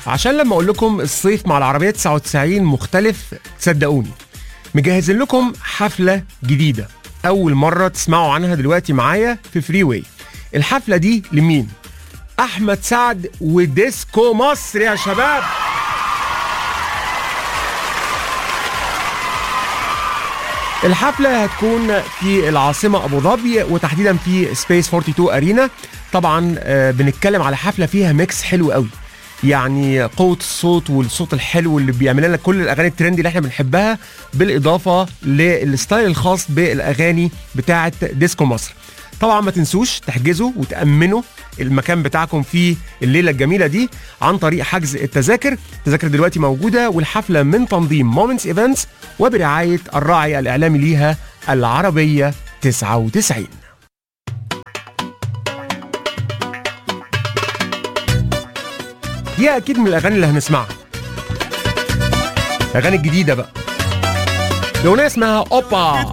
عشان لما اقول لكم الصيف مع العربيه 99 مختلف تصدقوني مجهزين لكم حفله جديده اول مره تسمعوا عنها دلوقتي معايا في فري واي الحفله دي لمين احمد سعد وديسكو مصر يا شباب الحفلة هتكون في العاصمة أبو ظبي وتحديدا في سبيس 42 أرينا طبعا آه، بنتكلم على حفلة فيها ميكس حلو قوي يعني قوة الصوت والصوت الحلو اللي بيعمل لنا كل الأغاني الترندي اللي احنا بنحبها بالإضافة للستايل الخاص بالأغاني بتاعة ديسكو مصر طبعا ما تنسوش تحجزوا وتأمنوا المكان بتاعكم في الليلة الجميلة دي عن طريق حجز التذاكر التذاكر دلوقتي موجودة والحفلة من تنظيم مومنتس ايفنتس وبرعاية الراعي الإعلامي ليها العربية 99 دي أكيد من الأغاني اللي هنسمعها الأغاني الجديدة بقى الأغنية اسمها أوبا